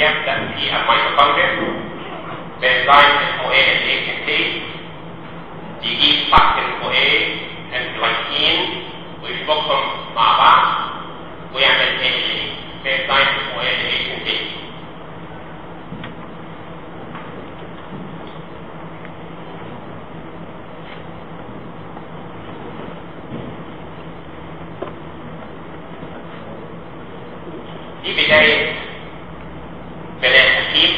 يبدا في الميتوكوندريا بانزيم اسمه ايه الاي يجيب فاكتور اسمه ايه الجلايكين ويشبكهم مع بعض ويعمل ايه بانزيم اسمه ايه الاي دي بداية بناء الحكيم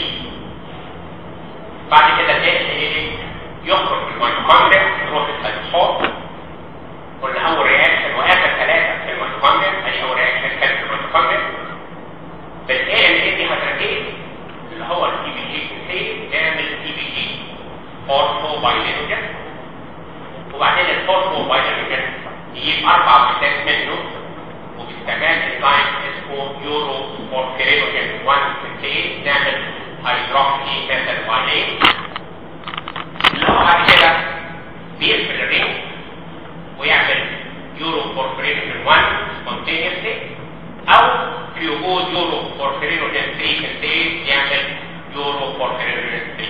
بعد كده ايه يخرج من الميتوكوندريا يروح السيتوسول قلنا اول رياكشن واخر ثلاثة في الميتوكوندريا ادي اول رياكشن كانت في الميتوكوندريا بالاي ام اي دي هتركيز اللي هو التي بي جي سي تعمل تي بي جي اورثو بايلينوجين وبعدين الاورثو بايلينوجين يجيب اربع وحدات منه وباستعمال انزيم اسمه يورو بورفيرينوجين 1 كي نعمل هيدروكسي ميثيلفايلين اللي هو بعد كده بيقفل الرينج ويعمل يورو بورفيرينوجين 1 سبونتينيوسلي او في وجود يورو بورفيرينوجين 3 في السيل يعمل يورو بورفيرينوجين 3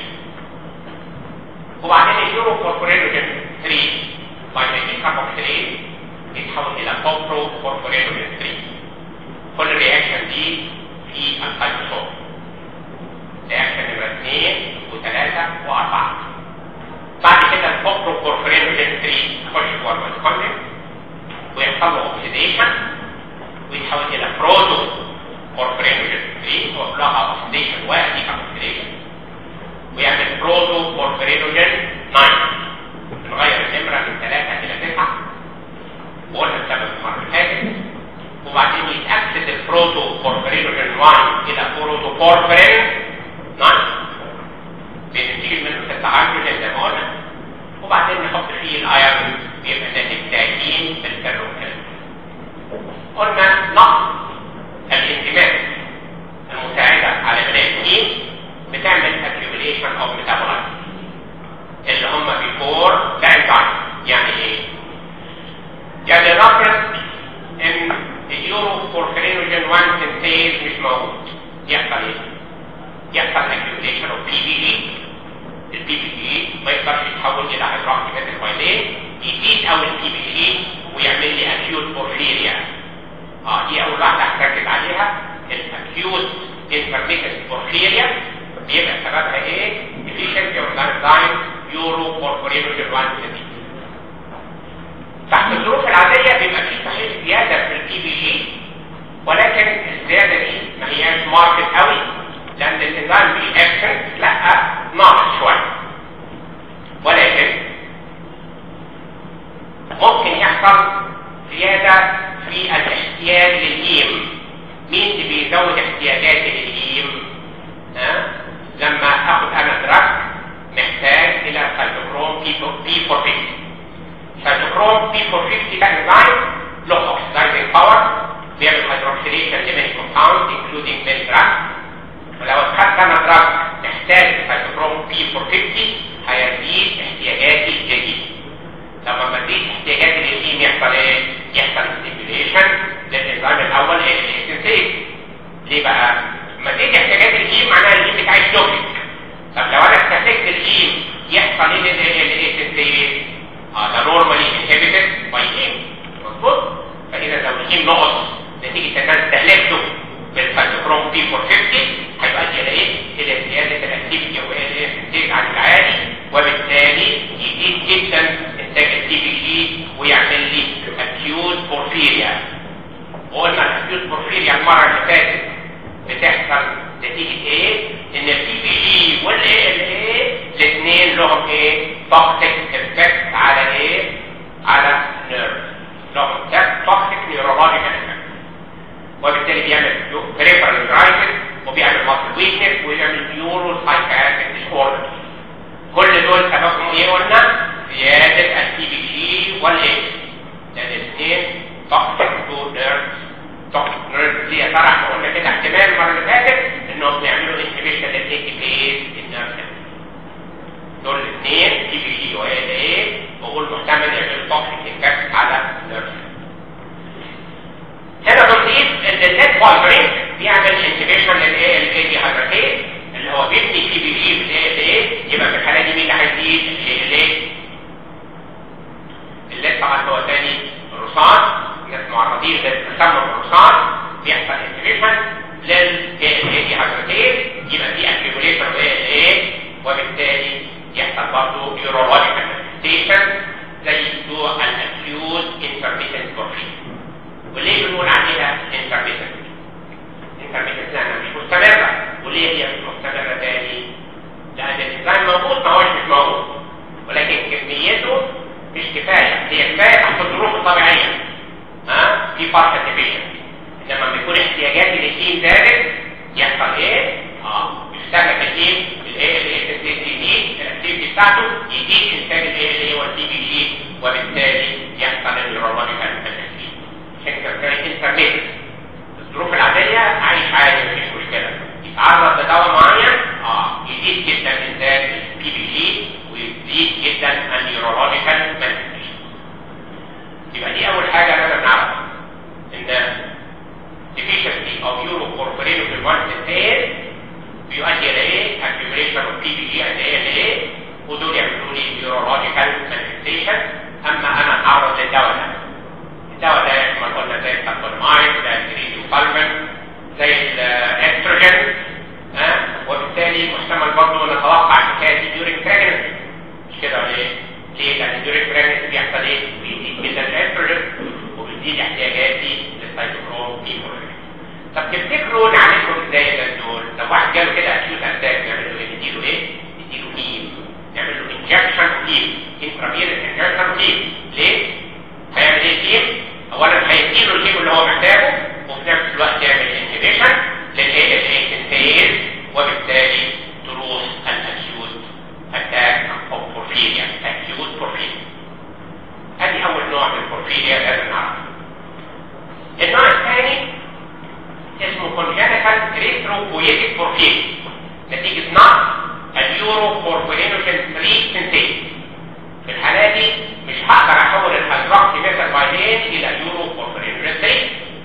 وبعدين اليورو بورفيرينوجين 3 باي كاربوكسيليز يتحول الى كوبرو بورفيرينوجين 3 كل الرياكشن دي في السيتوسول رياكشن نمرة 2 و3 و4 بعد كده الكوبرو بورفيرينوجين 3 يخش جوه الميتوكوندريا ويحصل له اوكسيديشن ويتحول الى بروتو بورفيرينوجين 3 وقبلها اوكسيديشن ودي اوكسيديشن ويعمل بروتو بورفيرينوجين 9 نغير النمرة من 3 الى 9 وقلنا السبب المرة اللي فاتت وبعدين يتأكد البروتو بورفيرينوجين 1 إلى بروتو بورفيرين 9 بنشيل منه 6 هيدروجين زي ما قلنا وبعدين نحط فيه الايرون بيبقى ناتج 30 بالفيروكسيد قلنا نقص الانزيمات المساعدة على بناء الجين بتعمل accumulation of metabolites اللي هم before the enzyme يعني ايه؟ يعني نفرض ان اليورو بورفيرينوجين 1 سنتيز مش موجود يحصل ايه؟ يحصل accumulation of PBG البي بي جي ما يقدرش يتحول الى هيدروكسي ميثيلفايلين يزيد او البي بي جي ويعمل لي اكيوت بورفيريا اه دي اول واحده هتركز عليها الاكيوت انفرميتد بورفيريا بيبقى سببها ايه؟ deficiency of enzyme يورو بورفيرينوجين 1 سنتيز تحت الظروف العادية بيبقى في صحيح زيادة في البي بي جي ولكن الزيادة دي ما هياش ماركت قوي لأن الانزيم مش اكشن لا ناقص شوية ولكن ممكن يحصل زيادة في الاحتياج للهيم مين اللي بيزود احتياجاتي للهيم؟ ها؟ لما اخد انا دراج محتاج الى سيتوكروم بي 450 سيتوكروم بي 450 ده انزيم له اوكسيدايزنج باور بيعمل هيدروكسيليشن لماني كومباوند انكلودينج ماني دراج ولو اتخذت انا دراج محتاج سيتوكروم بي 450 هيزيد احتياجاتي الجديده لما بزيد احتياجاتي للهيم يحصل ايه؟ يحصل ستيميوليشن للانزيم الاول ايه السنتيز ليه بقى؟ لما زيد احتياجات الهيم معناها الهيم بتاعي توكسيك طب لو انا استهلكت الهيم يحصل ايه للسنتيز؟ اه ده نورمالي انهبيتد باي هيم مظبوط؟ فاذا لو الهيم نقص نتيجه ان انا استهلكته بالسيتوكروم بي 450 هيؤدي الى ايه؟ الى زياده الاكتيفيتي او السنتيز عن العادي وبالتالي يزيد جدا انتاج التي بي جي ويعمل لي اكيوت بورفيريا وقلنا الاكيوت بورفيريا المره اللي فاتت بتحصل نتيجه ايه؟ ان التي بي جي والاي ال اي الاثنين لهم ايه؟ توكسيك افكت على ايه؟ على نيرف لهم توكسيك نيورولوجيكال افكت وبالتالي بيعمل بريفرال كرايسيس وبيعمل ماسل ويكنس ويعمل نيورو سايكاتريك ديسوردر كل دول سببهم ايه قلنا؟ زيادة التي بي جي والايه؟ لان الاثنين توكسيك تو نيرف توكسيك نيرف دي يا ترى احنا قلنا كده احتمال المره اللي فاتت انهم بيعملوا انهبيشن للاي تي بي النيرف دول الاثنين تي بي جي وايه ايه بقول محتمل يعملوا توكسيك افكت على النيرف هنا بنضيف ان النت فايبريشن بيعمل انتجريشن للاي ال اي دي هيدراتيز اللي هو بيبني سي بي جي بالاي ال اي يبقى في الحاله دي مين اللي هيزيد الاي ال اي اللي طبعا هو تاني الرصاص الناس معرضين للتسمم الرصاص بيحصل انتجريشن للاي ال اي دي هيدراتيز يبقى في اكيوميليشن الاي ال اي وبالتالي يحصل برضه نيورولوجيكال مانيفستيشن زي بتوع الاكيوت انترميتنت كورفين وليه بنقول عليها انترميتنت انترميتنت لانها مش مستمره وليه هي مش مستمره تاني لان الانسان موجود ما هوش مش موجود ولكن كميته مش كفايه هي كفايه تحت الظروف الطبيعيه ها في فرق ديفيشن انما لما يكون احتياجات الانسان زادت يحصل ايه اه يستهلك الايه الايه الايه يزيد الاكتيفيتي بتاعته يزيد انتاج الايه اللي هو السي بي جي وبالتالي يحصل النيورولوجيكال افكت عشان كده كان انترميت الظروف العاديه عايش عادي مفيش مشكله يتعرض لدواء معين اه يزيد جدا انتاج البي بي جي ويزيد جدا النيورولوجيكال مانيفستيشن يبقى دي اول حاجه لازم نعرفها ان deficiency of urocorporated 1 synthase بيؤدي الى ايه accumulation of PPG and ALA ودول يعملوا لي neurological manifestation اما انا اتعرض للدواء ده الدواء ده كما قلنا زي التابونمايد زي الجريديوفالمين زي الاستروجين ها وبالتالي محتمل برضه نتوقع حكايه الديوريك pregnancy مش كده ولا ايه؟ ليه؟ لان الديوريك pregnancy بيحصل ايه؟ بيزيد من الاستروجين وبيزيد احتياجاتي للسيتوكروم ميكروجين طب تفتكروا نعملهم ازاي ده دول لو واحد جاله كده اكيوت اتاك نعمل له ايه نديله ايه نديله هيم نعمل له انجكشن هيم انترافيرس انجكشن هيم ليه هيعمل ايه هيم اولا هيديله الهيم اللي هو محتاجه وفي نفس الوقت يعمل انهبيشن للايه الايه سنتيز وبالتالي تروح الاكيوت اتاك او بورفيريا اكيوت بورفيريا ادي اول نوع من البورفيريا لازم نعرفه النوع الثاني اسمه congenital retropoietic porphyria نتيجة نقص اليورو كوربولينوجين 3 سنتين في الحالة دي مش هقدر احول الهيدروكسي ميثال بايلين الى يورو كوربولينوجين 3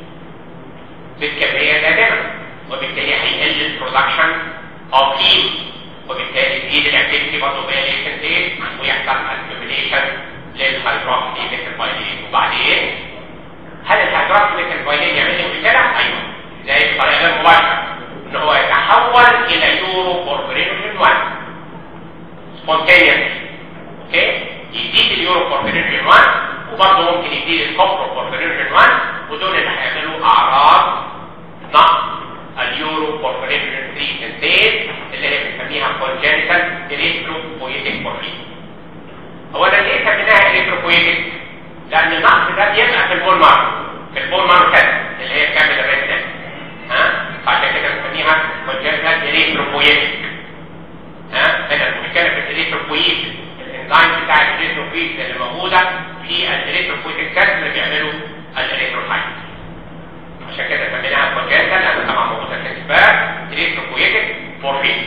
بالكمية دائما وبالتالي هيقل البرودكشن اوف هيم وبالتالي تزيد الاكتيفيتي برضه بين السنتين ويحصل اكيوميليشن للهيدروكسي ميثال بايلين وبعدين هل الهيدروكسي ميثال بايلين يعمل لي مشكلة؟ ايوه زي بطريقه غير مباشره ان هو يتحول الى يورو كوربوريشن 1 سبونتينيوس اوكي يزيد اليورو كوربوريشن 1 وبرضه ممكن يزيد الكوبرو كوربوريشن 1 ودول اللي هيعملوا اعراض نقص اليورو كوربوريشن 3 سنتيز اللي هي بنسميها كونجنتال اريثروبويتيك بورفين هو ده ليه سميناها اريثروبويتيك لان النقص ده بيبقى في البول مارو في البول مارو اللي هي بتعمل الريد ده ها عشان كده بنسميها كونجنتال اريثروبويتيك ها هنا المشكله في الاريثروبويت الانزيم بتاع الاريثروبويت اللي موجوده في الاريثروبويتيك سيل اللي بيعملوا الاريثروسايت عشان كده سميناها كونجنتال لان طبعا موجوده في الاسباب اريثروبويتيك بورفين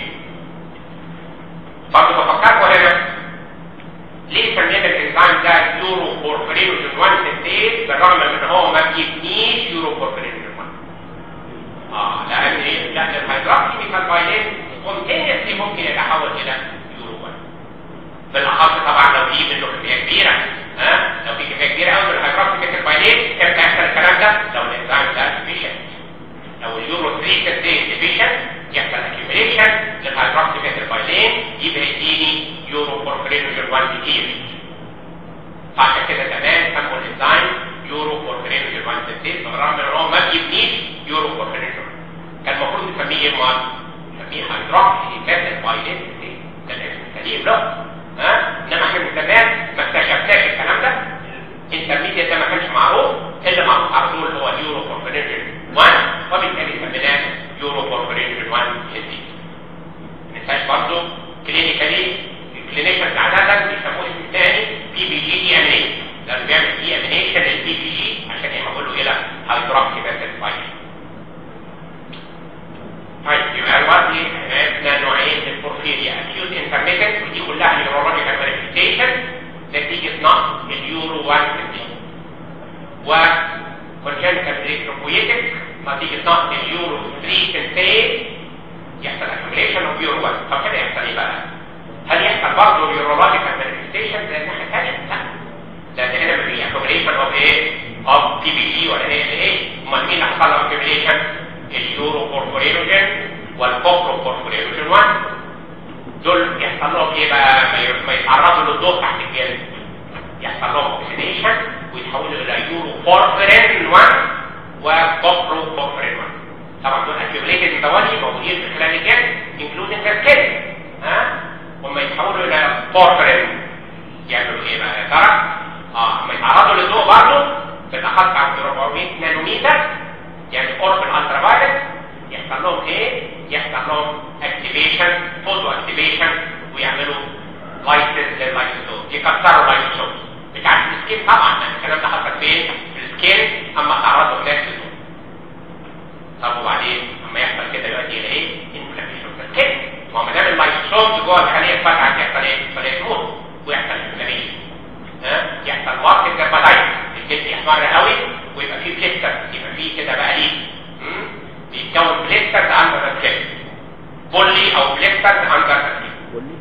برضه بفكركم هنا ليه سمينا الانزيم ده يورو بورفيرينوجين 1 سنتيز بالرغم من ان هو ما بيبنيش يورو بورفيرينوجين 1 اه لان ايه لان الهيدروكسي ميثال بايلين سبونتينيوسلي ممكن يتحول الى يورو 1 بالاخص طبعا لو في منه كميه كبيره ها لو في كميه كبيره قوي من الهيدروكسي ميثال بايلين كم يحصل الكلام ده لو الانزيم ده ديفيشنت لو اليورو 3 سنتيز ديفيشنت يحصل اكيوميليشن للهيدروكسي ميثال بايلين يبقى يديني يورو بورفيرينوجين 1 كتير عشان كده زمان سموا الانزيم يورو بورفيرينوجين 1 سنتيز بالرغم ان هو ما بيبنيش يورو بورفيرينوجين كان المفروض نسميه ايه مال؟ نسميه هيدروكسي ميثال بايلين ده الاسم السليم له ها انما احنا من زمان ما اكتشفناش الكلام ده الانترميديت ده ما كانش معروف اللي معروف على طول هو اليورو بورفيرينوجين 1 وبالتالي سميناه يورو بورفيرينوجين 1 سنتيز ما ننساش برضه كلينيكالي الكلينيشنز عادة بيسموه اسم تاني بي بي جي دي ام اي لانه بيعمل دي امينيشن للبي بي جي عشان يحوله الى هيدروكسي ميثيل بايل طيب يبقى الوقت عرفنا نوعين من البورفيريا اكيوت انترميتنت ودي كلها نيورولوجيكال مانيفستيشن نتيجه نقص اليورو 1 و نتيجه نقص اليورو 3 سنتين يحصل اكيوميليشن اوف يورو 1 طب كده يحصل ايه بقى؟ هل يحصل برضه يورولوجيكال مانيفستيشن زي الناحيه الثانيه؟ لا لان هنا في اكيوميليشن اوف ايه؟ اوف تي بي جي ولا ايه ايه؟ امال مين اللي حصل له اكيوميليشن؟ اليورو كوربورينوجين والكوبرو كوربورينوجين 1 دول يحصل لهم ايه بقى؟ ما يتعرضوا للضوء تحت الجلد يحصل لهم اوكسيديشن ويتحولوا الى يورو كوربورين 1 وكوبرو كوربورين 1 طبعا دول اكيوميليتد متوالي موجودين في خلال الجلد انكلودنج السكن ها وما يتحولوا الى كوربورين يعملوا ايه بقى يا ترى؟ اه لما يتعرضوا للضوء برضه بالاخص عند 400 نانومتر يعني قرب الالترا فايلت يحصل لهم ايه؟ يحصل لهم اكتيفيشن فوتو اكتيفيشن ويعملوا لايسيس لللايسوسوم يكسروا اللايسوسوم بتاعت السكين طبعا الكلام ده حصل فين؟ في السكين اما تعرضوا هناك للضوء طب وبعدين اما يحصل كده يؤدي الى ايه؟ انفلاميشن في السكين ما هو ما دام اللايسوسوم جوه الخليه اتفتحت يحصل ايه؟ الخليه تموت ويحصل انفلاميشن ها؟ يحصل وقت الجرباتايت الجلد يحمر قوي ويبقى فيه بليستر يبقى فيه كده بقى ليه بيتكون بليسترز اندر السكين بولي او بليسترز اندر السكين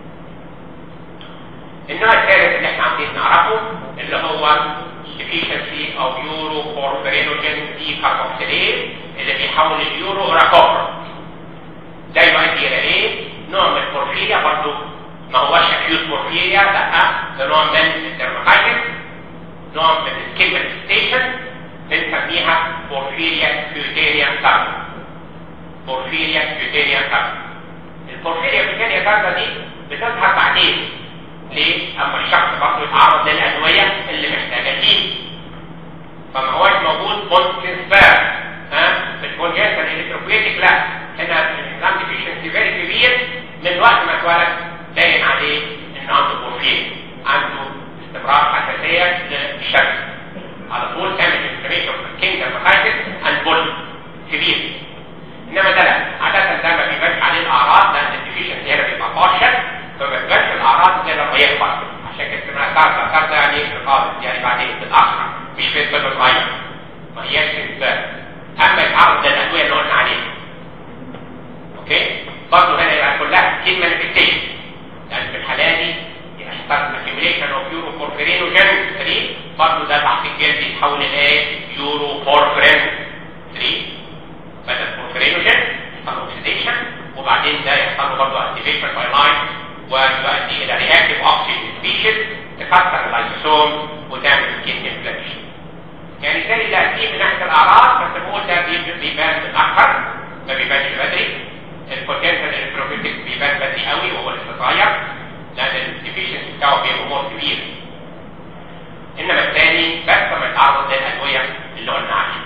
النوع الثالث اللي احنا عايزين نعرفه اللي هو deficiency of urocorporinogen decarboxylase اللي بيحول اليورو الى كوبر ده يؤدي الى ايه؟ نوع من البورفيريا برضه ما هوش اكيوت بورفيريا لا ده نوع من الدرماتايتس نوع من السكين مانيفستيشن بنسميها بورفيريا كيوتيريان كارد بورفيريا كيوتيريان كارد البورفيريا كيوتيريان كارد دي بتظهر بعدين ليه؟ اما الشخص برضه يتعرض للادويه اللي محتاجه فيه فما هوش موجود بونكنسبير ها الكونجنتال الكتروبيتيك لا هنا الانسان ديفيشنسي فيري كبير من وقت ما اتولد باين عليه انه عنده بورفيريا عنده استمرار حساسيه للشمس على طول تعمل انفلاميشن في الكينج المخايتس البول كبير انما ده لا عاده ده ما بيبانش عليه الاعراض لان الديفيشنسي هنا بيبقى بارشل فما بيبانش الاعراض زي لما يكبر عشان كده اسمها كارتا كارتا يعني ايه انقاذ يعني بعدين بتتاخر مش في سن صغير ما هياش استثبات اما يتعرض للادويه اللي قلنا عليها اوكي برضه هنا يبقى كلها كين مانيفستيشن يعني في الحاله دي يحصل accumulation of urocorporinogen 3 برضه ده تحت الجلد يتحول الى يورو كوربرين 3 بدل كوربرينوجين يحصل اوكسيديشن وبعدين ده يحصل له برضه اكتيفيشن باي لاين ويؤدي الى رياكتيف اوكسجين سبيشيز تكسر اللايسوسوم وتعمل سكين انفلاميشن يعني زي ده في من ناحيه الاعراض بس بقول ده بيبان متاخر ما بيبانش بدري البوتنشال البروفيتك بيبان بدري قوي وهو لسه صغير لان الديفيشنسي بتاعه بيبقى مور كبير انما الثاني بس ما يتعرض للادويه اللي قلنا عليها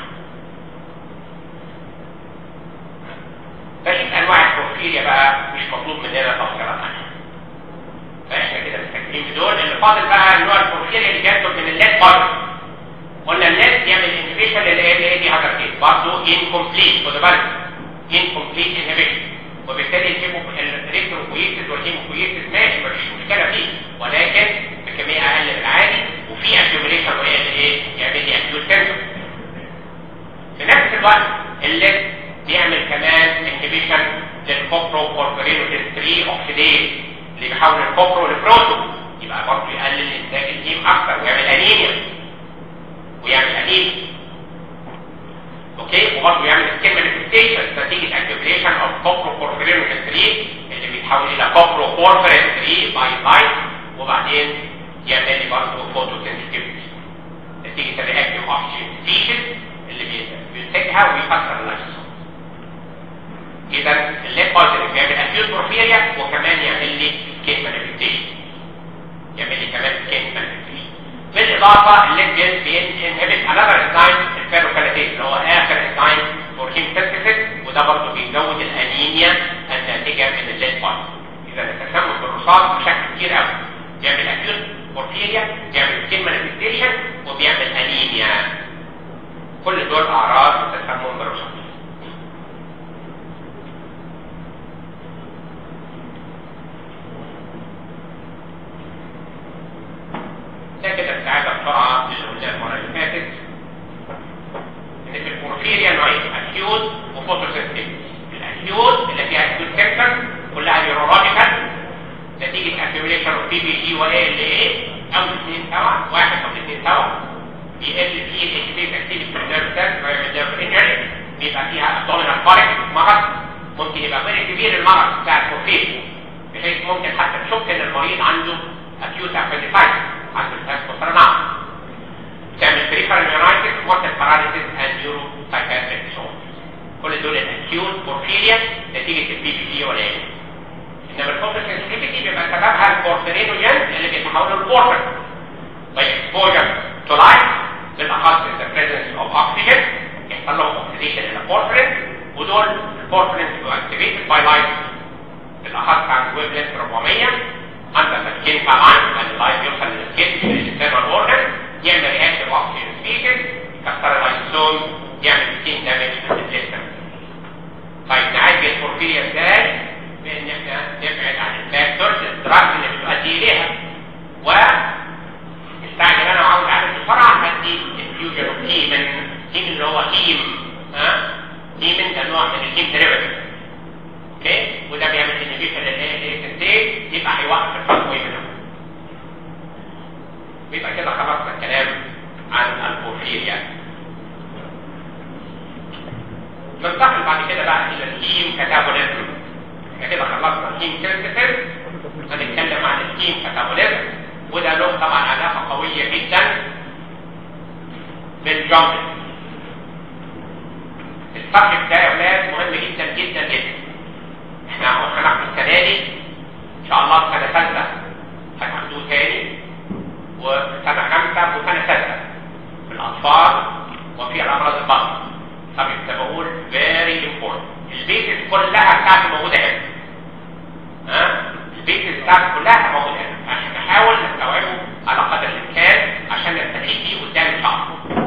بقيت انواع البورفيريا بقى مش مطلوب مننا تفصيلات عنها فاحنا كده مستكفين بدول اللي فاضل بقى نوع البورفيريا اللي جاته من الليد برضه قلنا الليد يعمل انهبيشن للاي دي هذا كده برضه انكمبليت خد بالك انكمبليت انهبيشن وبالتالي الريتروكويتس والهيموكويتس ماشي مفيش مشكله فيه ولكن بكميه اقل من العادي وفي اكيوميليشن وهي ايه يعمل لي اكيوت كانسر في نفس الوقت الليد بيعمل كمان انهبيشن للكوبرو كوربورينوجين 3 اوكسيديز اللي بيحول الكوبرو لبروتو يبقى برضه يقلل انتاج الهيم اكتر ويعمل انيميا ويعمل انيميا اوكي وبرضه يعمل سكين مانيفستيشن نتيجه اكيوميليشن اوف كوبرو كوربورينوجين 3 اللي بيتحول الى كوبرو كوربورين 3 باي لايت وبعدين يعمل لي برضه فوتو سنسيتيفيتي نتيجه الرياكتيف اوكسجين سبيشيز اللي بينتجها ويكسر اللايسوسوم اذا الليد بوزيتيف بيعمل اكيوت بورفيريا وكمان يعمل لي سكين مانيفستيشن يعمل لي كمان سكين مانيفستيشن بالاضافه الليد بينهبت انذر انزيم الفيروكالاتيز اللي هو اخر انزيم فور هيموستاسيس وده برضه بيزود الانيميا الناتجه من الليد بوزيتيف اذا التسمم بالرصاص بشكل كبير قوي بيعمل اكيوت بورفيريا بيعمل سكين مانيفستيشن وبيعمل انيميا كل دول اعراض التسمم بالرصاص ده كده استعاده بسرعه للي قلناه المره اللي فاتت ان في البورفيريا نوعين acute اكيوت وفوتوسيستم الاكيوت اللي فيها اكيوت سيمبتومز كلها نيورولوجيكال نتيجه اكيوميليشن اوف بي بي جي واي ال اي او الاثنين سوا واحد او الاثنين سوا بيقل فيه الاكتيف اكتيفيتي في النيرف سيل ويعمل نيرف انجري بيبقى فيها ابدومينال كوليك مرض ممكن يبقى غير كبير المرض بتاع الكوفيد بحيث ممكن حتى تشك ان المريض عنده acute appendicitis عنده الفاسكوسرنام تعمل peripheral neuritis mortal paralysis and neuropsychiatric disorders كل دول الاكيوت بورفيريا نتيجة البي بي سي ولا ايه انما الفوتوسنسيتيفيتي بيبقى سببها البورفيرينوجين اللي بيتحولوا للبورفين واكسبوجر تو لايت بالاخص in the presence of oxygen يحصل لهم oxidation الى بورفين ودول البورفين بيبقوا activated by light بالاخص عند ويف لينث 400 عند السكين طبعا لان اللايت يوصل للسكين من الانترنال اورجن يعمل رياكتيف اوكسجين سبيشيز يكسر اللايسوم يعمل سكين دامج في السيستم طيب نعالج البورفيريا ازاي؟ بان احنا نبعد عن الفاكتورز الدراجز اللي بتؤدي اليها و استعجل انا وعاوز اعمل بسرعه ادي انفيوجن اوف هيمن هيمن اللي هو هيم ها هيمن ده نوع من الهيم ديريفيتيف اوكي وده بيعمل انهبيشن للاي يبقى هيوقف الفاكوي منه يبقى كده خلصنا الكلام عن البورفيريا ننتقل بعد كده بقى الى الهيم كاتابوليزم احنا كده خلصنا الهيم سينثيسيس هنتكلم عن الهيم كاتابوليزم وده له طبعا علاقه قويه جدا بالجنبل السبجكت ده يا اولاد مهم جدا جدا جدا احنا هناخد السنه دي ان شاء الله سنه ثالثه هناخدوه تاني وسنه خمسه وسنه سته في الاطفال وفي الامراض البطن طب انت بقول very important البيزس كلها بتاعته موجوده هنا ها البيزس بتاعته كلها موجوده هنا عشان نحاول نستوعبه على قدر الامكان عشان نستفيد بيه قدام ان شاء الله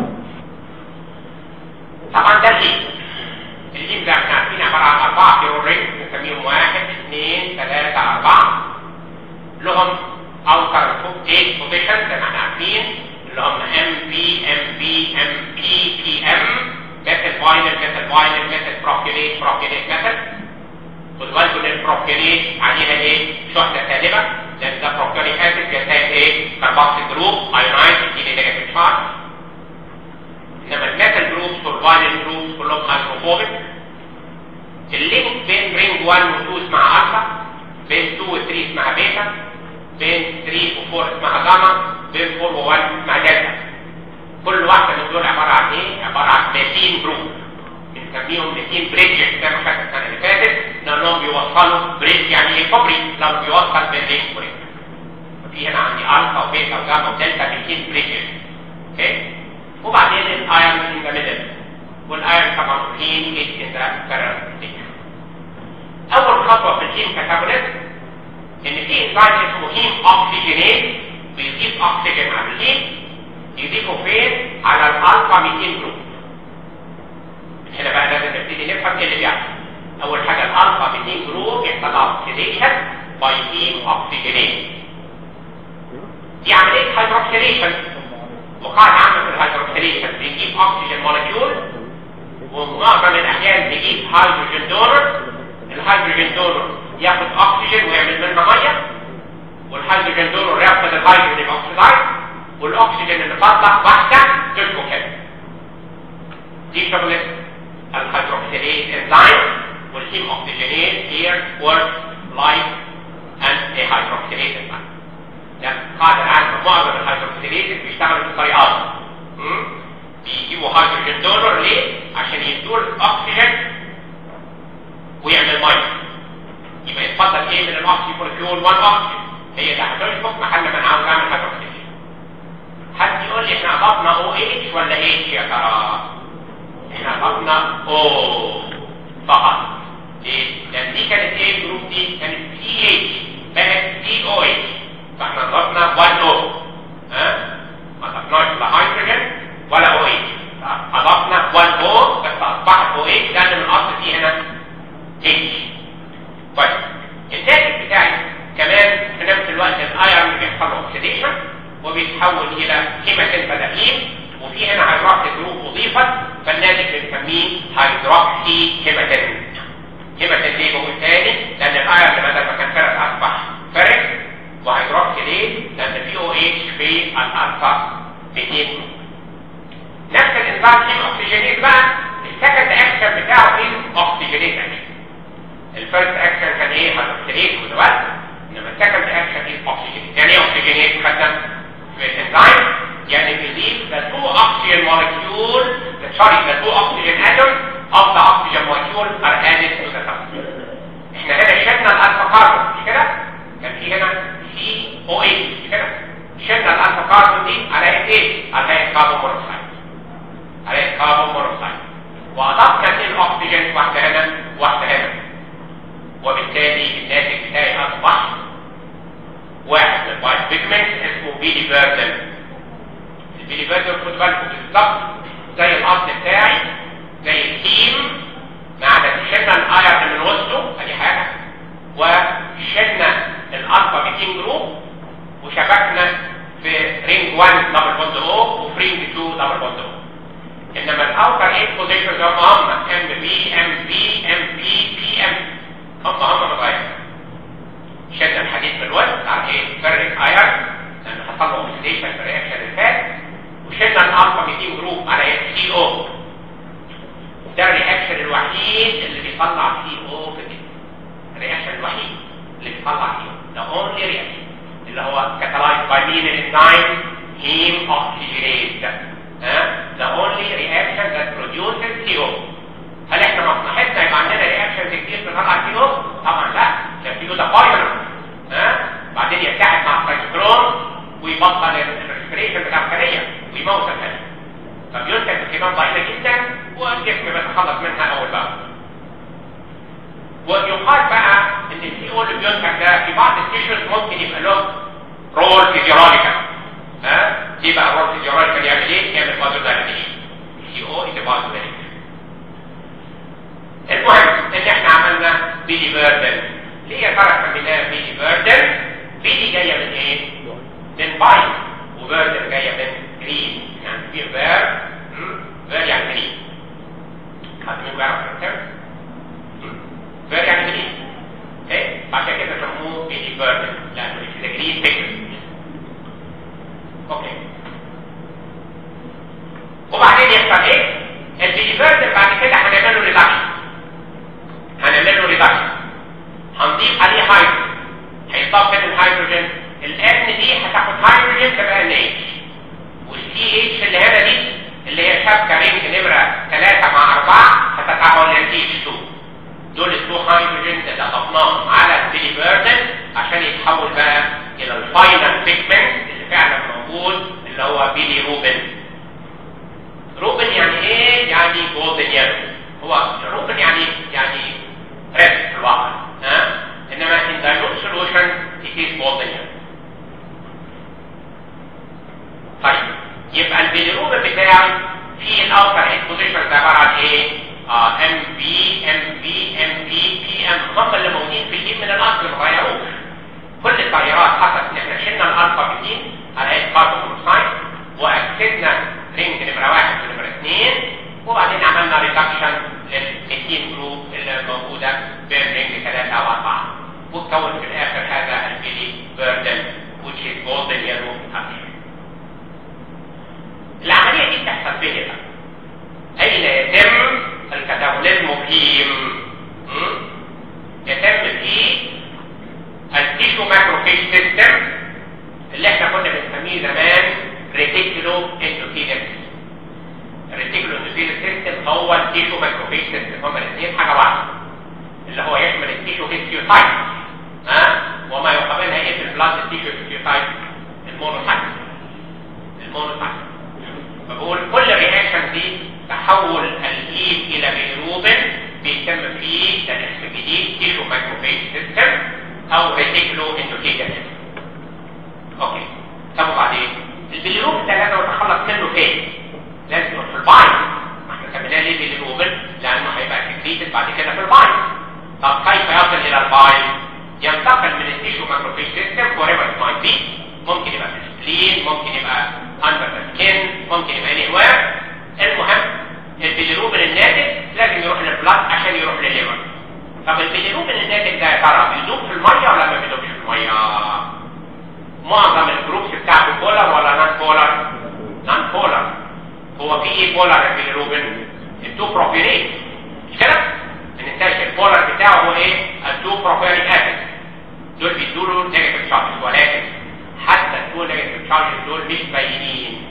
طبعا ده الهيم الهيم ده احنا عارفين عباره عن اربعه بيورين نسميهم واحد اثنين ثلاثه اربعه لهم اوتر ايت بوزيشن زي ما احنا عارفين اللي هم ام بي ام بي ام بي بي ام ميثل فاينل ميثل فاينل ميثل بروكيليت بروكيليت ميثل خد بالكم ان البروكيليت عليها ايه شحنه سالبه لان ده بروكيليك اسيد بيحتاج ايه كربوكسيل جروب ايونايز يديني نيجاتيف شارج انما الميثل جروبس والفاينل جروبس كلهم هيدروفوبيك اللينك بين رينج 1 و 2 اسمها الفا بين 2 و 3 اسمها بيتا بين 3 و 4 اسمها جاما بين 4 و 1 اسمها دلتا كل واحده من دول عباره عن ايه عباره عن ميثين جروب بنسميهم ميثين بريدج زي ما خدنا السنه اللي فاتت لانهم بيوصلوا بريدج يعني ايه كوبري لو بيوصل بين رينج ورينج في هنا عندي الفا وبيتا وجاما ودلتا ميثين بريدج اوكي وبعدين الايرون ان ذا ميدل والايرون طبعا بروتين از ان ذا بارامتر اول خطوه في الهيم كاتابوليزم ان في انزيم اسمه هيم اوكسجينيز بيضيف اكسجين على الهيم يضيفه فين على الالفا 200 جروب هنا بقى لازم نبتدي نفهم ايه اللي بيحصل اول حاجه الالفا 200 جروب يحصل اوكسيديشن باي هيم اوكسجينيز دي عمليه هيدروكسيليشن وقاعدة عامة في الهيدروكسيليشن بيجيب اكسجين مولكيول ومعظم الاحيان بيجيب هيدروجين دونر الهيدروجين دونر ياخد اكسجين ويعمل منه ميه والهيدروجين دونر ياخد الهيدروجين الاكسيدايد والاكسجين اللي فضل واحده تشبك كده دي شغله الهيدروكسيليز انزيم والهيم اوكسجينيز here work like an a hydroxylase enzyme ده قاعدة عامة معظم الهيدروكسيليز بيشتغلوا بالطريقة دي بيجيبوا هيدروجين دونر ليه؟ عشان يدوا الاكسجين ويعمل ميه يبقى يتفضل ايه من الاكسجين مولكيول 1 اكسجين هي اللي هتشبك محل ما انا عاوز اعمل هيدروكسيليز حد يقول لي احنا اضفنا او اتش ولا اتش يا ترى؟ احنا اضفنا او فقط ليه؟ لان دي كانت ايه الجروب دي؟ كانت سي اتش بقت سي او اتش فاحنا ضفنا 1 او ها ما ضفناش لا هيدروجين ولا او اتش اضفنا 1 او بس اصبحت او اتش لان من الاصل دي هنا اتش طيب الناتج بتاعي كمان في نفس الوقت الايرون بيحصل له اوكسيديشن وبيتحول الى هيماتين بدائين وفي هنا هيدروكسي جروب اضيفت فالناتج بنسميه هيدروكسي oxygen molecule, the, sorry, the two oxygen atoms of the oxygen molecule are added to the substance. احنا هنا شلنا الالفا كاربون مش كده؟ كان في هنا سي او اتش مش كده؟ شلنا الالفا كاربون دي على ايه؟ على هيئه كاربون مونوكسيد. على هيئه كاربون مونوكسيد. واضفنا اثنين اكسجين واحده هنا واحده هنا. وبالتالي الناتج بتاعي اصبح واحد من الوايت بيجمنت اسمه بيلي بيردن البيلي بيردن خد بالكم بالظبط زي الاصل بتاعي زي الهيم ما عدا شلنا الايرن من وسطه ادي حاجه وشلنا الالفا بيتين جروب وشبكنا في رينج 1 دبل بوند او وفي رينج 2 دبل بوند او انما الاوتر 8 بوزيشنز هم هم ام بي ام بي ام بي بي ام هم هم متغيرين شلنا الحديد من الوسط على ايه فرق ايرن لان حصل له اوكسيديشن في الرياكشن اللي فات وشلنا الالفا بيتين جروب على ايه سي او ده الرياكشن الوحيد اللي بيطلع سي او في الجسم الرياكشن الوحيد اللي بيطلع سي او ده اونلي رياكشن اللي هو كاتالايز باي مين الانزيم هيم اوكسجينيز ها ده اونلي رياكشن ذات بروديوسز سي او هل احنا مصلحتنا يبقى عندنا رياكشنز كتير بتطلع سي او طبعا لا ده السي او ده بايرن ها بعدين يتحد مع السيتوكروم ويبطل الريسبريشن بتاع الخليه ويموت الخليه فبينتج بكميات ضئيله جدا والجسم بيتخلص منها اول باول ويقال بقى ان السي او اللي بينتج ده في بعض التيشرز ممكن يبقى له رول فيزيولوجيكال ها دي بقى رول فيزيولوجيكال يعمل ايه؟ يعمل بازو دايليشن السي او از بازو دايليشن المهم ان احنا عملنا بيلي بيردن ليه يا ترى سميناها بيلي بيردن؟ بيلي جايه من ايه؟ من باي وبيردن جايه من جرين يعني في بير بير يعني جرين حد منكم يعرف الكلام؟ بير يعني جرين ايه؟ عشان كده سموه بيلي بيردن لانه it's a green pigment اوكي وبعدين يحصل ايه؟ البيلي بيردن بعد كده هنعمل له ريدكشن هنعمل له ريدكشن هنضيف عليه هيدروجين هيضاف كده الهيدروجين الان دي هتاخد هيدروجين تبقى ان اتش والسي اتش اللي هنا دي اللي هي شبكه رينج نمره 3 مع 4 هتتحول لسي اتش 2 دول التو هيدروجين اللي اضفناهم على البيلي بيردن عشان يتحول بقى الى الفاينل بيجمنت اللي فعلا موجود اللي هو بيلي روبن روبن يعني ايه؟ يعني جولدن يلو هو روبن يعني يعني ريد في الواقع ها انما in dilute solution it is golden yellow طيب يبقى البيليروبين بتاعي في الاوتر اكسبوزيشن ده عباره عن ايه؟ اه ام بي ام بي ام بي بي ام هم اللي موجودين في الجين من الاصل ما غيروش كل التغييرات حصلت ان احنا شلنا الالفا بيتين على هيئه كاربون مونوكسيد واكسدنا رينج نمره واحد ونمره اثنين وبعدين عملنا ريدكشن للاتين جروب اللي موجوده بين رينج ثلاثه او اربعه وتكون في الاخر هذا البيلي بيردن which is golden yellow color. العملية دي بتحصل فين بقى؟ أين يتم الكتابوليزم هيم؟ يتم في التيشو ماكروفيج سيستم اللي احنا كنا بنسميه زمان ريتيكولو اندوثيليس الريتيكولو اندوثيليس سيستم هو التيشو ماكروفيج سيستم هما الاثنين حاجة واحدة اللي هو يشمل التيشو هيستيوتايب ها وما يقابلها ايه في البلاد التيشو هيستيوتايب المونوتايب المونوتايب بقول كل رياكشن دي تحول الهيم الى بيلروبين بيتم فيه ده اسم جديد تيشو مايكروفيج سيستم او ريتيكلو اندوثيليال اوكي طب وبعدين البيلروبين ده لازم اتخلص منه فين؟ لازم يروح في الباين ما احنا سميناه ليه بيلروبين؟ لانه هيبقى سكريتد بعد كده في الباين طب كيف يصل الى الباين؟ ينتقل من التيشو مايكروفيج سيستم فور ايفر مايت بي ممكن يبقى في السبلين ممكن يبقى اندر ذا سكين ممكن يبقى اني وير المهم البيليروبين الناتج لازم يروح للبلاد عشان يروح للليفر طب البيليروبين الناتج ده يا ترى بيدوب في الميه ولا ما بيدوبش في الميه معظم الجروبس بتاعته بولر ولا نان بولر نان بولر هو في ايه بولر البيليروبين التو بروبيريت مش كده ما ننساش البولر بتاعه هو ايه التو بروبيريك اسيد دول بيدوا له نيجاتيف شارج ولكن حتى التو نيجاتيف شارج دول مش باينين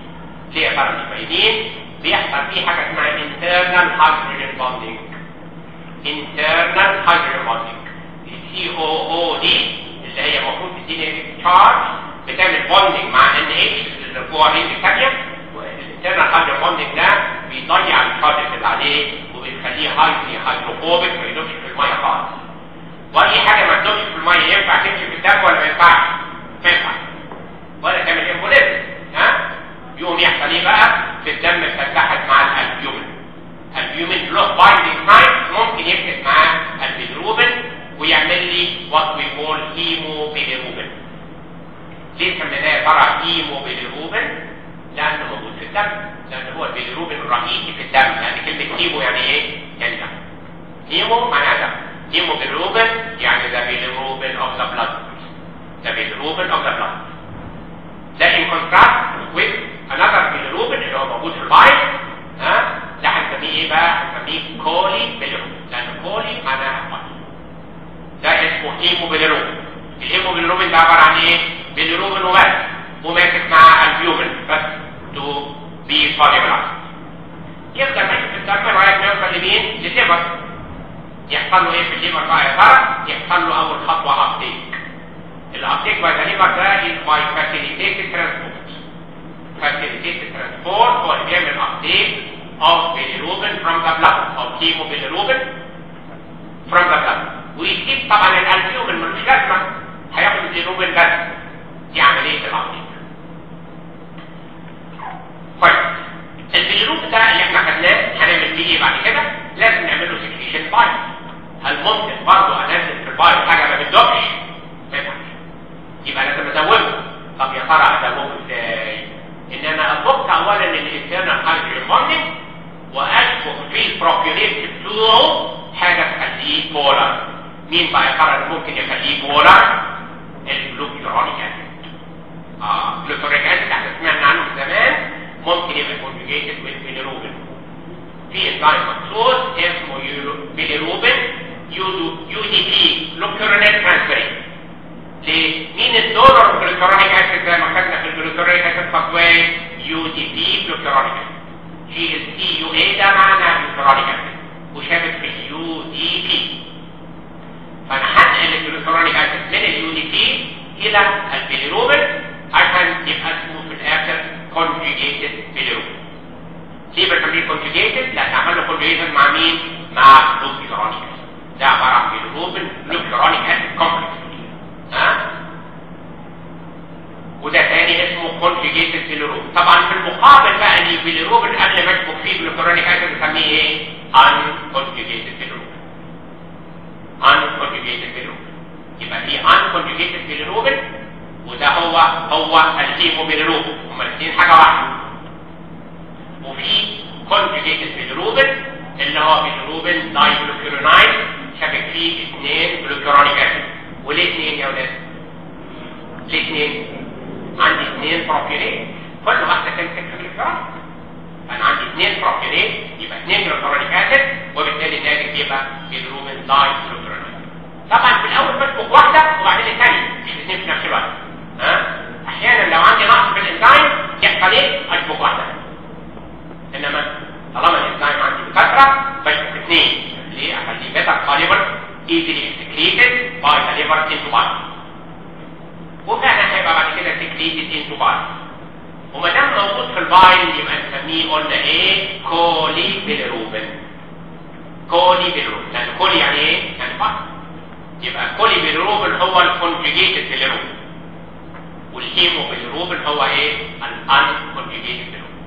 ليه يا ترى مش باينين بيحصل فيه حاجه اسمها internal hydrogen bonding internal hydrogen bonding السي او او دي اللي هي المفروض تديني تشارج بتعمل بوندنج مع ان اتش اللي جوه رينج ثانيه والانترنال هايدروجين بوندنج ده بيضيع الشارجز اللي عليه وبيخليه هايدري هيدروفوبيك ما يدوبش في الميه خالص واي حاجه ما تدوبش في الميه ينفع تمشي في الدم ولا ما ينفعش؟ ما ينفعش ولا تعمل امبوليزم ها يقوم يحصل ايه بقى في الدم تتحد مع الالبيومين الالبيومين له بايندينج سايت ممكن يفكس معاه البيلروبين ويعمل لي وات وي كول هيموبيلروبين ليه سميناه يا ترى هيموبيلروبين لانه موجود في الدم لان هو البيلروبين الرئيسي في الدم يعني كلمه هيمو يعني ايه يعني دم هيمو معناها دم هيموبيلروبين يعني ذا بيلروبين اوف ذا بلاد ذا بيلروبين اوف ذا بلاد ده in contrast with another bilirubin اللي هو موجود في البايت ها ده هنسميه ايه بقى هنسميه كولي بيليروبين لان كولي معناها بايت ده اسمه هيموبيليروبين الهيموبيليروبين ده عباره عن ايه بيليروبين وبس وماسك مع البيومن بس تو بي سوليبلايز يفضل ماشي في الدم لغايه ما يوصل لمين للليفر يحصل له ايه في الليفر بقى يا ترى يحصل له اول خطوه ابتيك الابتيك باي ذا ليفر ده is by facilitated transport facilitated transport هو اللي بيعمل uptake of bilirubin from the blood of hemobilirubin from the blood ويسيب طبعا الالبيومين ملوش لازمه هياخد البيليروبين بس دي عمليه الابتيك طيب البيليروب ده اللي احنا خدناه هنعمل فيه ايه بعد كده لازم نعمل له سكريشن بايت هل ممكن برضه انزل في البايت حاجه ما بتدوبش ما ينفعش يبقى لازم ازوده طب يا ترى ازوده ازاي ان انا افك اولا الانترنال هايدروجين بوندنج واشفك في البروبيوليت بتوعه حاجه تخليه بولار مين بقى يا ترى اللي ممكن يخليه بولار الجلوكيورونيك اسيد اه جلوكيورونيك اسيد احنا سمعنا عنه من زمان ممكن يبقى كونجيجيتد بالبيليروبين في انزيم مخصوص اسمه بيليروبين يو دي بي جلوكيورونيك ترانسفيريز ليه؟ مين الدونر جلوكيورونيك اسيد زي ما خدنا في الجلوكيورونيك اسيد باثواي يو دي بي جلوكيورونيك اسيد جي ال سي يو اي ده معنى جلوكيورونيك اسيد وشابك في اليو دي بي فانا هنقل الجلوكيورونيك اسيد من اليو دي بي الى البيليروبين عشان يبقى اسمه في الاخر conjugated bilirubin ليه بسميه conjugated؟ لان عمل له conjugation مع مين؟ مع الجلوكيورونيك اسيد ده عباره عن بيليروبين جلوكيورونيك اسيد كومبلكس ها وده تاني اسمه conjugated bilirubin طبعا في المقابل بقى ان البيليروبين قبل ما اشبك فيه جلوكيورونيك اسيد بسميه ايه؟ unconjugated bilirubin unconjugated bilirubin يبقى في unconjugated bilirubin وده هو هو الهيموبيليروبين هما الاثنين حاجه واحده وفي conjugated bilirubin اللي هو bilirubin dihydrofuranide شابك فيه اثنين جلوكيورونيك اسيد وليه اثنين يا ولاد؟ ليه اثنين؟ عندي اثنين بروبيونات كل واحده تمسك في جلوكيورونيك انا عندي اثنين بروبيونات يبقى اثنين جلوكيورونيك اسيد وبالتالي الناتج يبقى bilirubin dihydrofuranide طبعا في الاول بسبق واحده وبعدين الثانيه مش الاثنين في نفس الوقت ها احيانا لو عندي نقص في الانزيم يحصل ايه اشبك واحده انما طالما الانزيم عندي بكثره بشبك اثنين ليه اخليه بيتا سوليبل easily secreted by the liver into body وكان هيبقى بعد كده secreted into body وما دام موجود في البايل يبقى نسميه قلنا ايه كولي بيلروبين كولي بيلروبين لان كولي يعني ايه يعني بايل يبقى كولي بيلروبين هو الكونجيجيتد بيلروبين والهيمو بالروبين هو ايه الان كونجيجيتد بالروبين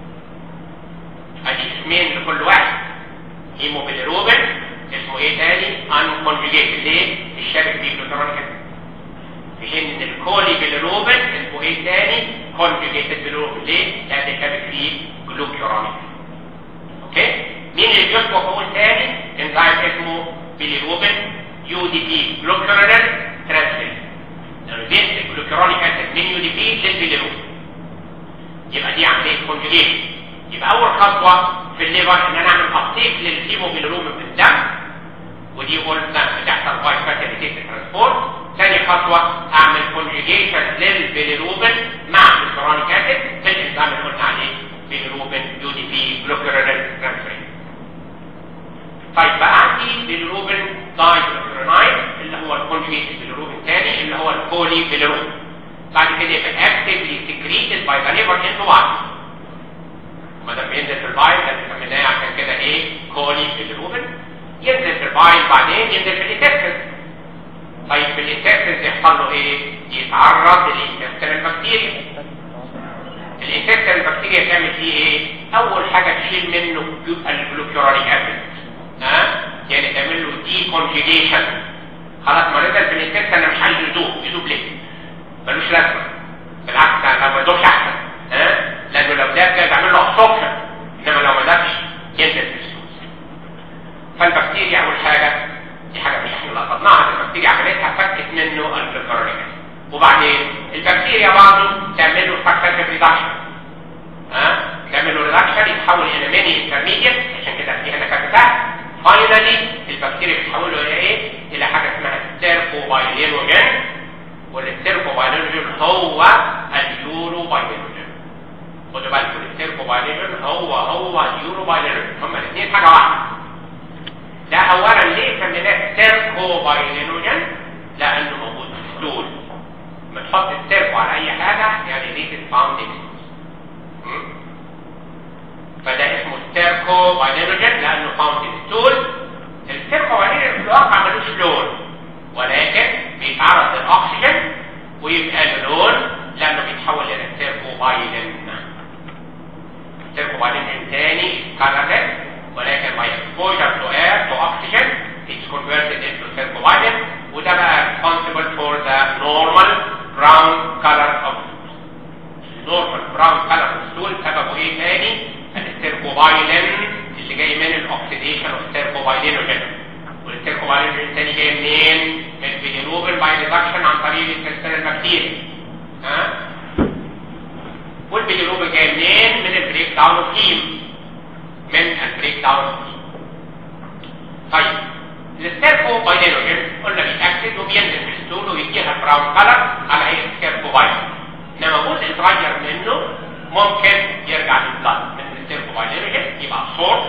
ادي اسمين لكل واحد هيمو بالروبين اسمه ايه تاني ان كونجيجيتد ليه الشبك فيه جلوكرونيك في حين ان الكولي بالروبين اسمه ايه تاني كونجيجيتد بالروبين ليه لان الشبك فيه جلوكرونيك اوكي مين اللي بيسبق هو الثاني انزيم اسمه بيليروبين يو دي بي جلوكرونيك ترانسفير لما بيمسك جلوكرونيك اسيد من يو دي بي للبيليروبين يبقى دي عمليه كونجيجيشن يبقى اول خطوه في الليفر ان انا اعمل ابتيك للهيموجلوبين في الدم ودي قلنا بتحصل باي فاتيليتيت ترانسبورت ثاني خطوه اعمل كونجيجيشن للبيليروبين مع الجلوكرونيك اسيد بالانزيم اللي قلنا عليه بيلروبين يو دي بي جلوكيرونيل ترانسفيرين طيب بقى عندي بيلروبين داي جلوكيرونايد اللي هو الكونجيت بيلروبين تاني اللي هو الكولي بيلروبين بعد كده يبقى اكتفلي سكريتد باي ذا ليفر انتو واتر ما دام بينزل في البايل ده سميناه عشان كده ايه كولي بيلروبين ينزل في البايل بعدين ينزل في الانتستين طيب في الانتستين يحصل له ايه يتعرض للانتستين البكتيريا الانتستين البكتيريا تعمل فيه ايه اول حاجه تشيل منه الجلوكيورانيك اسيد ها يعني تعمل له دي كونجيجيشن خلاص ما نزل في الانتستين انا مش عايز يذوب يذوب ليه ملوش لازمه بالعكس انا ما يذوبش احسن ها لانه لو ده كده تعمل له ابسوربشن انما لو ما ذابش ينزل في السوس فالبكتيريا اول حاجه دي حاجه مش احنا قصدناها البكتيريا عملتها فكت منه الجلوكيورانيك وبعدين البكتيريا برضه تعمل له سكسيسيف ريدكشن ها تعمل له ريدكشن يتحول الى ميني انترميديت عشان كده في هنا كتبتها فاينلي البكتيريا بتتحول الى ايه الى حاجه اسمها السيركوبايلينوجين والسيركوبايلينوجين هو اليوروبايلينوجين خدوا بالكم السيركوبايلينوجين هو هو اليوروبايلينوجين هما الاثنين حاجه واحده ده اولا ليه سميناه سيركوبايلينوجين لانه موجود في الستول ما تحط السيركو على اي حاجه يعني دي تتفاوند فده اسمه ستيركو بايلينوجين لانه فاوند ستول الستيركو بايلينوجين في الواقع ملوش لون ولكن بيتعرض للاكسجين ويبقى له لون لانه بيتحول الى ستيركو بايلين ستيركو بايلين تاني كاربت ولكن by exposure to air to oxygen it's converted into stercobilin وده بقى responsible for the normal brown color of normal brown color of stool سببه ايه تاني الستيركوبايلين اللي جاي من الاكسيديشن اوف ستيركوبايلينوجين والستيركوبايلينوجين التاني جاي منين من البيليروبين باي ريدكشن عن طريق الكريستال البكتيري ها والبيليروبين جاي منين من البريك داون اوف هيم من البريك داون اوف هيم طيب الستيركوبايلينوجين قلنا بيتاكد وبينزل في الستول ويديها براون كلر على هيئه ستيركوبايلين انما جزء صغير منه ممكن يرجع للبلد من الستيركوبايلينوجين يبقى صور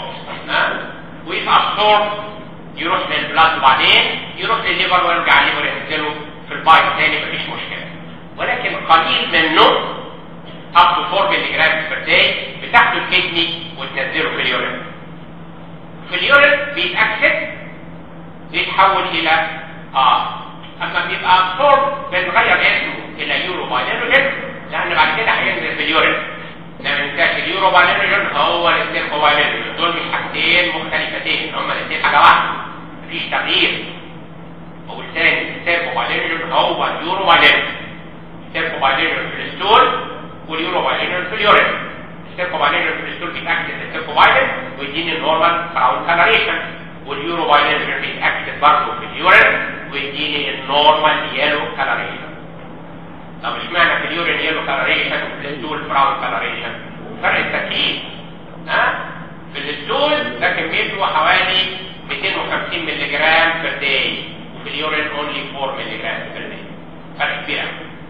ويبقى صور يروح للبلد وبعدين يروح للليفر ويرجع الليفر ينزله في البايت تاني مفيش مشكله ولكن قليل منه up to 4 ملي جرام per day بتاخده الكدني وتنزله في اليورين في اليورين بيتاكسد بيتحول الى اه اما بيبقى ابسورب بنغير اسمه الى يورو بايلينوجين لان بعد كده هينزل في اليورين ما ننساش اليورو بايلينوجين هو الاستيركو بايلينوجين دول مش حاجتين مختلفتين هما الاثنين حاجه واحده مفيش تغيير هو الثاني الاستيركو بايلينوجين هو اليورو بايلينوجين الاستيركو بايلينوجين في الستول واليورو بايلينوجين في اليورين الاستيركو بايلينوجين في الستول بيتاكد الاستيركو بايلين ويديني النورمال براون كلريشن واليورو بايلينوجين بيتاكد برضه في اليورين ويديني النورمال يلو كلريشن طب اشمعنى في اليورين يلو كلريشن وفي الستول براون كلريشن فرق التركيب ها في الستول ده كميته حوالي 250 مللي جرام بير داي وفي اليورين اونلي 4 مللي جرام بير داي فرق كبير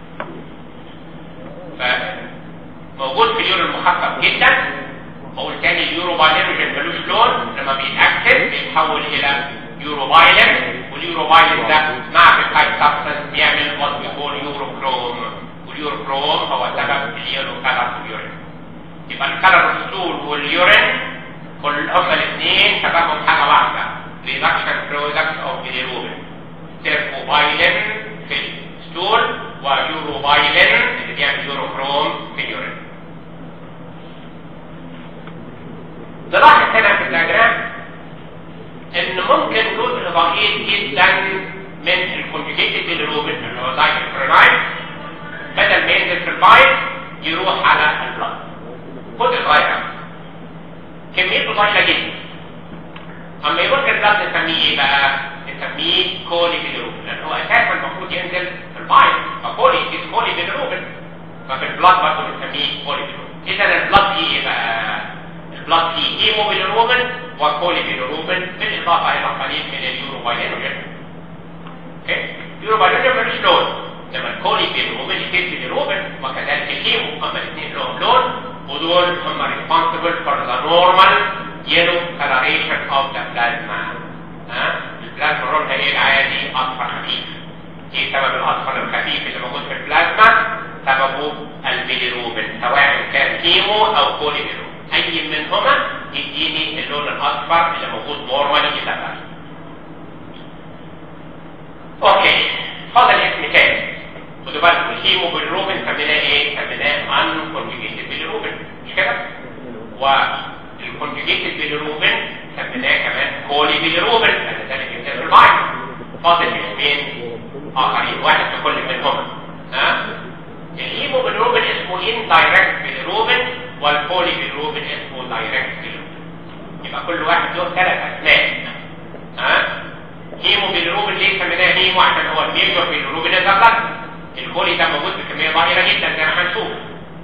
فموجود في اليورين مخفف جدا بقول تاني اليورو بايلينوجين ملوش لون لما بيتاكسد بيتحول الى يوروبايلين واليوروبايلين ده مع بيبتايد سبستانس بيعمل وات بيقول يوروكروم واليوروكروم هو سبب اليورو كلر في اليورين يبقى الكلر الستول واليورين كل هما الاثنين سببهم حاجه واحده ريدكشن برودكت اوف بيليروبين سيركوبايلين في الستول ويوروبايلين اللي بيعمل يوروكروم في اليورين نلاحظ هنا في الدياجرام ان ممكن جزء ضئيل جدا من الكونجيجيتد بيليروبين اللي هو دايكلورايد بدل ما ينزل في البايت يروح على البلد جزء صغير كميته ضئيله جدا اما يروح البلد نسميه ايه بقى نسميه كولي بيليروبين لان هو اساسا المفروض ينزل في البايت فكولي از كولي بيليروبين ففي البلد برضه بنسميه كولي بيليروبين اذا البلد دي ايه بقى البلد فيه هيموبيليروبين وكوليبيليروبين بالاضافه الى قليل من اليوروبايلينوجين اوكي اليوروبايلينوجين ملوش لون لما الكوليبيليروبين يكتب بيليروبين وكذلك الهيمو اما الاثنين لهم لون ودول هم responsible for the normal yellow coloration of the plasma ها البلازما لونها ايه العادي اصفر خفيف ايه سبب الاصفر الخفيف اللي موجود في البلازما سببه البيليروبين سواء كان كيمو او كولي بيليروبين اي منهما يديني اللون الاصفر اللي موجود نورمالي في البلازما اوكي فاضل اسم تاني خدوا بالكم الهيمو بالروبين سميناه ايه؟ سميناه ان كونجيجيتد بالروبين مش كده؟ والكونجيجيتد بالروبين سميناه كمان كولي بالروبين لان ذلك يمثل في المايك فاضل اسمين اخرين واحد في كل منهما ها؟ الهيمو بالروبين اسمه ان دايركت بالروبين والكولي بالروبين اسمه دايركت بالروبين يبقى كل واحد له ثلاث اسماء ها؟ هيمو بالروبين ليه سميناه هيمو عشان هو الميجور بالروبين الزبلة الكولي ده موجود بكمية ضئيلة جدا زي ما هنشوف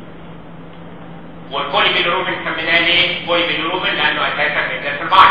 والكولي بالروبين سميناه ليه كولي بالروبين لانه اساسا بيبدا في البعض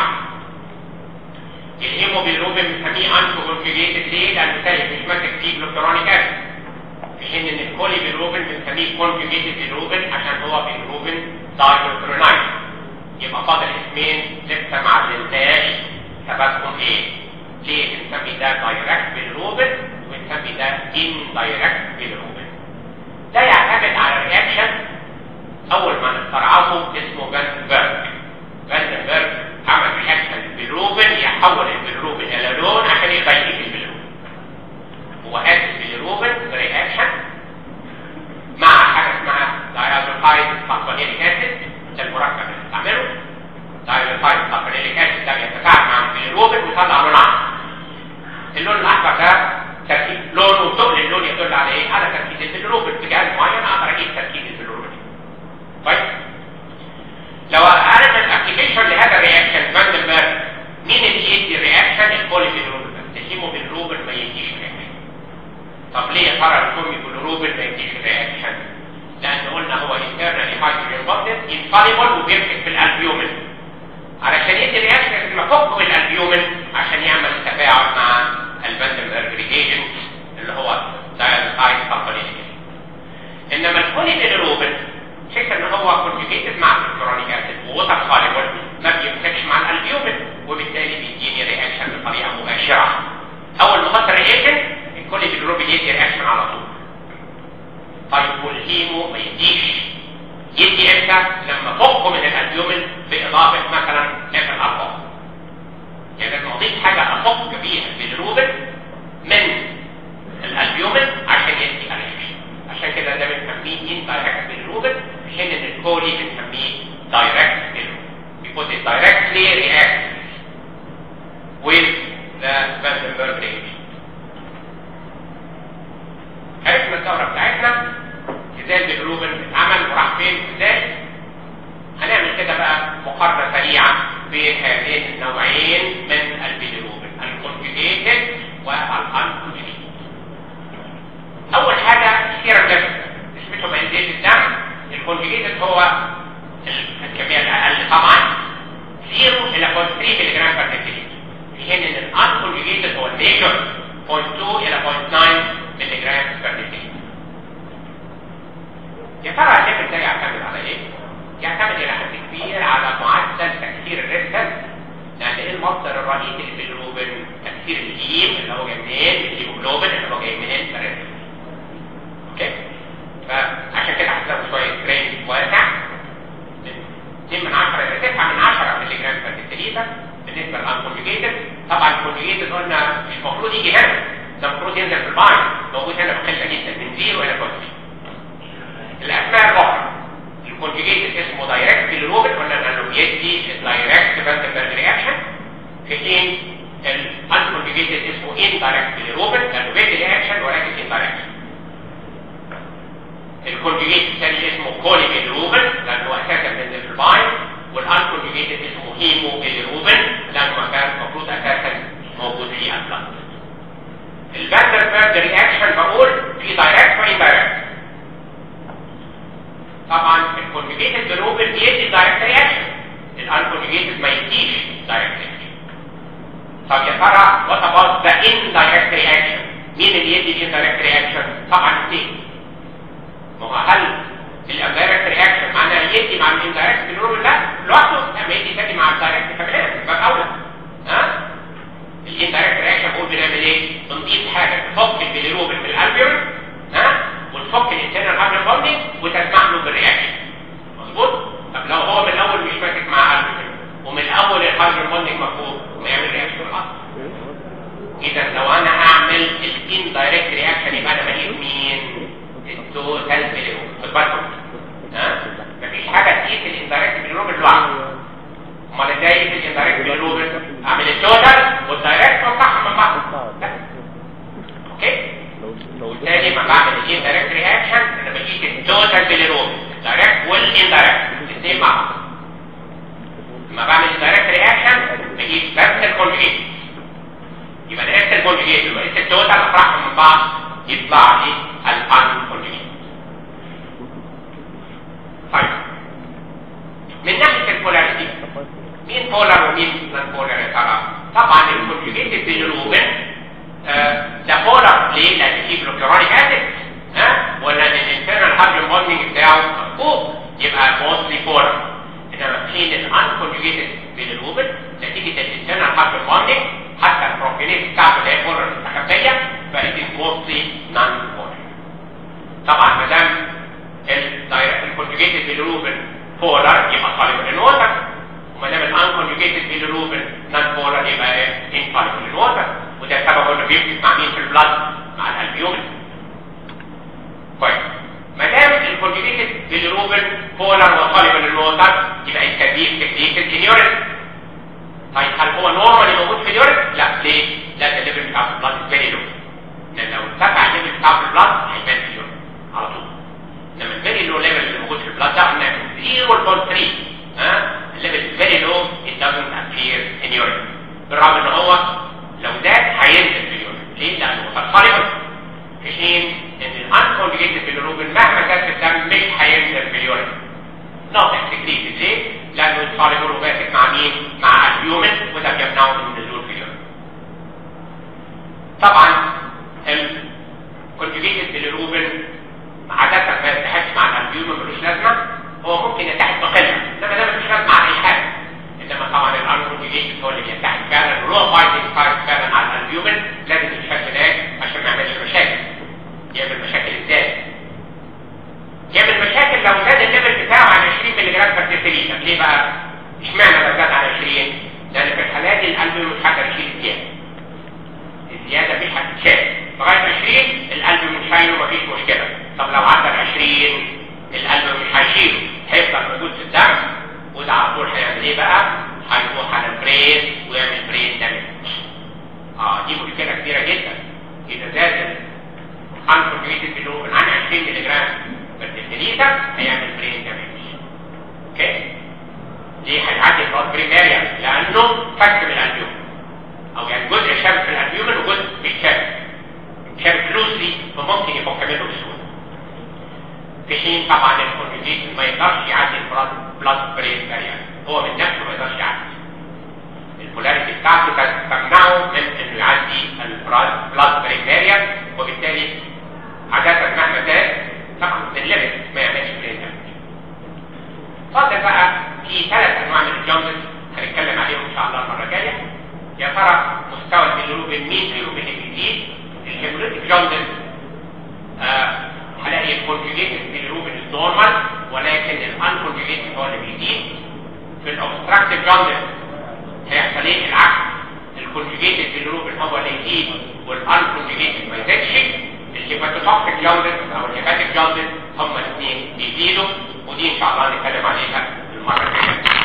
الهيمو بالروبين بنسميه انتو كونجيجيتد ليه لانه سايب مش ماسك فيه جلوكرونيك اسيد في حين ان الكولي بالروبين بنسميه كونجيجيتد بالروبين عشان هو بالروبين دايجلوكرونايد يبقى فاضل اسمين لسه ما عدلناش سببهم ايه ليه بنسمي ده دايركت بالروبن وبنسمي ده ان دايركت بالروبن ده يعتمد على رياكشن اول ما نخترعه اسمه فاندنبرج فاندنبرج عمل رياكشن بالروبن يحول البيلروبين الى لون عشان يغير البيلروبين هو قاس البيلروبين رياكشن مع حاجه اسمها دايازوفايد فاسفونيليك اسيد ده المركب اللي بنستعمله دايازوفايد فاسفونيليك اسيد ده بيتفاعل مع البيلروبين ويطلع لون احمر اللون الاحمر ده تركيب لونه وتقل اللون يدل على ايه على تركيز البيلروبين بجهاز معين اقدر اجيب تركيز البيلروبين طيب لو اعرف الابلكيشن لهذا الرياكشن فاندنبرج مين اللي يدي الرياكشن البولي بيلروبين بس الهيمو بيلروبين ما يديش رياكشن طب ليه يا ترى الكومي بيلروبين ما يديش رياكشن لان قلنا هو انترنالي هيدروجين بوندد انفاليبل وبيمسك في الالبيومين علشان يدي رياكشن لازم افك الالبيومين عشان يعمل تفاعل مع الفاندنبرج ريجيشن اللي هو دايزايد كومبوننت انما البولي بيلروبين فكرة ان هو كونجيجيتد مع الكترونيك اسيد ووتر سوليبل ما بيمسكش مع الالبيومين وبالتالي بيديني رياكشن بطريقه مباشره اول ما احط الرياكشن الكل بالروبين يدي رياكشن على طول طيب والهيمو ما يديش يدي امتى لما فوقه من الالبيومين باضافه مثلا اف الالفا يعني لازم اضيف حاجه افك بيها بالروبين من الالبيومين عشان يدي رياكشن عشان كده ده بنسميه ان دايركت بالروبين في حين ان الكولي بنسميه دايركت بالروبين because it directly reacts with the Vandenberg reaction عرفنا الدورة بتاعتنا ازاي البيلروبين اتعمل وراح فين ازاي هنعمل كده بقى مقارنة سريعة بين هذين النوعين من البيلروبين الكونجيجيتد والانكونجيجيتد اول حاجة سيرم ليفل نسبتهم قد ايه في الدم الكونجيجيتد هو الكمية الاقل طبعا 0 الى 0.3 ملي جرام بر ديكيليتر في حين ان الانكونجيجيتد هو الميجر 0.2 الى 0.9 ملي جرام بر ديكيليتر يا ترى الليفل ده يعتمد على ايه؟ يعتمد الى حد كبير على معدل تكسير الريد سيل لان ايه المصدر الرئيسي للبيلروبين تكسير الهيم اللي هو جاي منين؟ الهيموجلوبين اللي هو جاي منين؟ من الريد اوكي؟ فعشان كده هتلاقوا شويه رينج واسع من 2 من 10 الى 9 من 10 ملي جرام بر ديكيليتر بالنسبه للانكونجيجيتد طبعا الكونجيجيتد قلنا مش المفروض يجي هنا ده المفروض ينزل في الباين موجود هنا بقله جدا من 0 الى 0 الاسماء الاخرى الكونجيجيتد اسمه دايركت بالروبن قلنا انه بيدي الدايركت فانتنبرج رياكشن في حين الانكونجيجيتد اسمه ان دايركت بالروبن لانه بيدي رياكشن ولكن ان دايركت الكونجيجيتد الثاني اسمه كولي بالروبن لانه اساسا بينزل في الباين والانكونجيجيتد اسمه هيمو بالروبن لانه كان المفروض اساسا موجود في البلد الفاندربرج رياكشن بقول في دايركت وان دايركت طبعا الكونجيجيتد بالروبن بيدي دايركت رياكشن الانكونجيجيتد ما يديش دايركت رياكشن طب يا ترى وات اباوت ذا ان دايركت رياكشن مين اللي يدي الان دايركت رياكشن طبعا اثنين ما هو هل الدايركت رياكشن معناها يدي مع الاندايركت بالروبين لا لوحده لما يدي تاني مع الدايركت كمان يبقى اولى ها الاندايركت رياكشن بقول بنعمل ايه بنضيف حاجه تفك البيليروبين في الالبيول ها وتفك الانترنال هابل بوندنج وتسمح له بالرياكشن مظبوط طب لو هو من الاول مش ماسك مع الالبيول ومن الاول الهابل بوندنج مفهوم ما يعمل رياكشن الاصل اذا لو انا هعمل الاندايركت رياكشن يبقى انا بقيت مين التوتال بيليروبين خد بالكم ها مفيش حاجه تقيس الاندايركت بيليروبين لوحده امال ازاي في الاندايركت بيليروبين اعمل التوتال والدايركت وافتحهم من بعض لا. اوكي وبالتالي لما بعمل الاندايركت رياكشن انا بقيت التوتال بيليروبين الدايركت والاندايركت الاثنين مع بعض لما بعمل الدايركت رياكشن بقيت بس الكونجيت يبقى نقيت الكونجيت ونقيت التوتال اطرحهم من بعض يطلع لي الان كونجيت طيب من ناحيه البولاريتي مين بولار ومين نون بولار يا ترى طبعا الكونجيت بيليروبين آه ده بولار ليه لان فيه جلوكورونيك اسيد ها ولا الانترنال هابل بوندنج بتاعه مفقود يبقى موستلي بولار انما حين الانكونجيتد بيليروبين نتيجه الانترنال هابل بوندنج حتى البروبينيت بتاعته اللي هي بولار المستخبيه فإت موستلي نون بولار طبعا ما دام الكونجيتد بيليروبين بولار يبقى soluble in water وما دام الانكونجيتد بيليروبين نون بولار يبقى insoluble in water وده سبب انه بيمسك مع مين في البلاد مع الالبيومين كويس ما دام الكونجيتد بيليروبين بولار وsoluble in water يبقى الكبير تكليك اليورين طيب هل هو نورمالي موجود في اليورين؟ لا ليه؟ لا الليفل بتاع البلاد فيري لو لان لو ارتفع الليفل بتاع البلاد هيبان في اليورين على طول انما الفيري لو ليفل اللي موجود في البلاد ده قلنا 0.3 ها الليفل فيري لو it doesn't appear in urine بالرغم ان هو لو زاد هينزل في اليورين ليه؟ لانه متقارب في حين ان الانكونجيتد بالروبين مهما زاد في الدم مش هينزل في اليورين ناقص تكليف ليه؟ لانه الصالب الروباتك مع مين؟ مع اليومن وده بيمنعه من النزول في اليورين طبعا الكونجيتد بالروبين عادة ما يتحدش مع الالبيوم ملوش لازمة هو ممكن يتحد بقلة انما ده ملوش لازمة على اي حاجة انما طبعا الانكونجيتد هو اللي بيتحد فعلا رو بايتنج سايت فعلا على الالبيومن لازم يتحد هناك عشان ما يعملش مشاكل يعمل مشاكل ازاي؟ يعمل مشاكل لو زاد الليفل بتاعه عن 20 ملي جرام بر ديسيليتر ليه بقى؟ اشمعنى لو زاد عن 20 لان في الحالات دي القلب مش هيقدر يشيل الزياده الزياده مش هتتشال لغايه 20 القلب مش شايله مفيش مشكله طب لو عدى ال 20 القلب مش هيشيله هيفضل موجود في الدم وده على طول هيعمل ايه بقى؟ هيروح على البرين ويعمل برين دامج اه دي مشكله كبيره جدا اذا زاد الانكونجيتد بلوبن عن 20 ملي جرام بر ديسيليتر هيعمل برين دامج اوكي ليه هيعدي البلاد برين اريا لانه فك من الالبيوم او يعني جزء شاب في الالبيومن وجزء مش شاب شاب لوسلي فممكن يفك منه بسهوله في حين طبعا الكونجيت ما يقدرش يعدي البلاد بلاد برين اريا هو من نفسه ما يقدرش يعدي البولاريتي بتاعته تمنعه من انه يعدي البلاد بلاد برين اريا وبالتالي عادة مهما زاد تاخد من الليمت ما يعملش برين دامج فاضل بقى في ثلاث انواع من الجوندس هنتكلم عليهم ان شاء الله المره الجايه يا ترى مستوى البيليروبين مين بيليروبين بيزيد الهيموليتيك جوندس آه هلاقي الكونجيجيتد بيليروبين نورمال ولكن الانكونجيجيتد هو اللي بيزيد في الاوبستراكتيف جوندس هيحصل ايه العكس الكونجيجيتد بيليروبين هو اللي يزيد والانكونجيجيتد ما يزيدش الهيباتوتوكسيك جوندس او الهيباتيك جوندس هما الاثنين بيزيدوا ودي ان شاء الله هنتكلم عليها المره الجايه